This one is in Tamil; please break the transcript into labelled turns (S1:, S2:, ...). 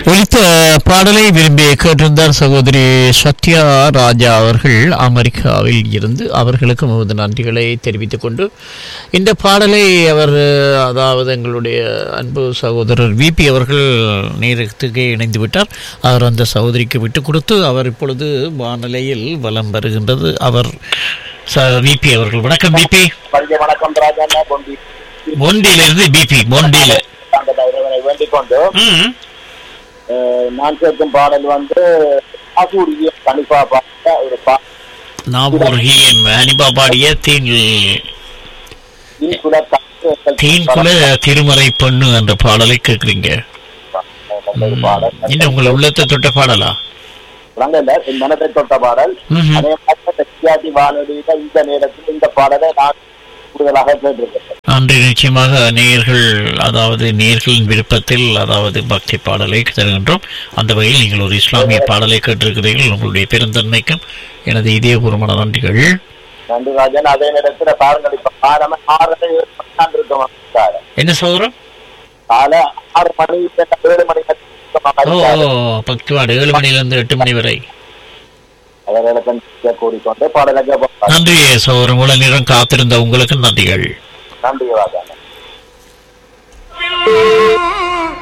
S1: ஒலித்த பாடலை விரும்பி கேட்டிருந்தார் சகோதரி சத்யா ராஜா அவர்கள் அமெரிக்காவில் இருந்து அவர்களுக்கு முகது நன்றிகளை தெரிவித்துக் கொண்டு இந்த பாடலை அவர் அதாவது எங்களுடைய அன்பு சகோதரர் விபி அவர்கள் நேரத்துக்கு இணைந்து விட்டார் அவர் அந்த சகோதரிக்கு விட்டு கொடுத்து அவர் இப்பொழுது வானிலையில் வலம் வருகின்றது அவர் விபி அவர்கள் வணக்கம் விபி
S2: பழைய வணக்கம் ராஜா பொண்டி
S1: மொண்டியிலிருந்து பிபி மொண்டியில
S2: அந்த இறைவனை வேண்டிக் கொண்டு
S1: ம்
S2: அஹ், நான் கேட்கும் பாடல் வந்து ஆசூரிய கணிப்பா பாட்ட ஒரு பாடல்
S1: நாகூர்கியின் ஹனிபா பாடிய தீன்
S2: தீக்குல
S1: தீன் குல திருமறை பொண்ணு என்ற பாடலை கேட்குறீங்க
S2: ஒரு பாடல்
S1: இன்னும் உங்களை உள்ளத்தை தொட்ட பாடலா
S2: விளங்கல என் மனதை தொட்ட பாடல்
S1: ம்ஹும்.
S2: அதே மாதிரி தெற்காதி வானொலியில இந்த நேரத்தில் இந்த பாடலை நான் கூடுதலாக கேட்டிருக்கேன்
S1: அன்று நிச்சயமாக நேயர்கள் அதாவது நேயர்களின் விருப்பத்தில் அதாவது பக்தி பாடலை தருகின்றோம் அந்த வகையில் நீங்கள் ஒரு இஸ்லாமிய பாடலை கேட்டிருக்கிறீர்கள் உங்களுடைய பெருந்தன்மைக்கும் எனது இதயபூர்வமான நன்றிகள்
S2: நன்றி ராஜன் அதே நேரத்தில் பாருங்கள் இப்ப காலம் ஆறரை ஏழு மணி தான் இருக்கோம் சார்.
S1: என்ன சோதரம்
S2: காலை ஆறு மணி இல்லைன்னா ஏழு மணி வரைக்கும்
S1: ஓ
S2: இருக்கோம்.
S1: ஓ, பக்திவாடு ஏழு மணியிலிருந்து எட்டு மணி வரை
S2: அவர்களுக்கு நன்றியை கூறிக்கொண்டு பாடலை கேட்போம்
S1: நன்றி சோதரம் இவ்வளவு நேரம் காத்திருந்த உங்களுக்கு நன்றிகள்
S2: நன்றி ராஜா